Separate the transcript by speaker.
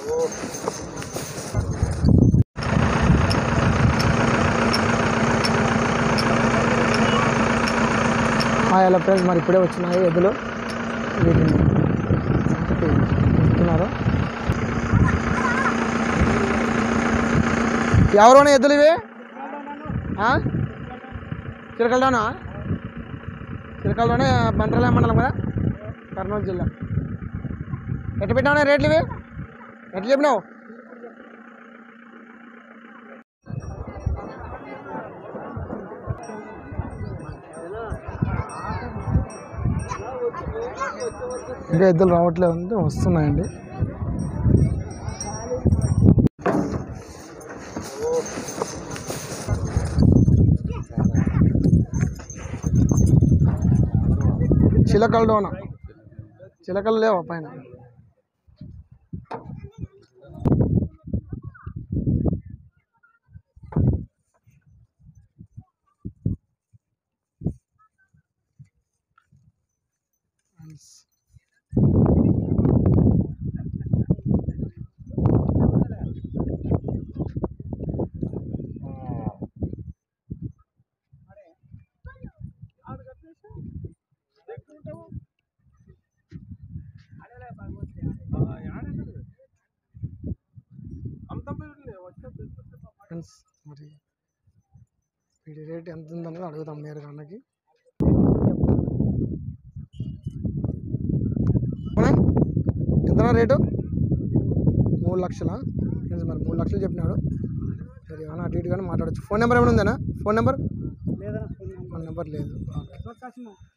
Speaker 1: Hello friends మరి ఇప్పుడే వచ్చినాయి ఎద్దులు వీటిని సంతకి ఇస్తున్నారు ఎవరోనే ఎద్దులు ఇవి ఆ? చిలకలలోనా చిలకలలోనే బంట్రాలయ మండలం కదా కర్నూలు జిల్లా ఎట్లా పెట్టినావు రేట్లు ఇవి ఎట్లా చెప్పినావు ఇంకా ఎద్దులు రావట్లేదు అంటే వస్తున్నాయండి చిలకలు డోన చిలకలు లేవా పైన ఫ్రెండ్స్ మరి వీటి రేట్ ఎంత ఉందనేది అడుగుతాం నేరుగా అన్నకి అవునా? ఎంతనా రేటు మూడు లక్షల ఫ్రెండ్స్ మరి మూడు లక్షలు చెప్పినాడు సరే ఏమన్నా అటు ఇటు కానీ మాట్లాడచ్చు ఫోన్ నెంబర్ ఏమైనా ఉందేనా ఫోన్ నెంబర్ ఫోన్ నెంబర్ లేదు ఓకే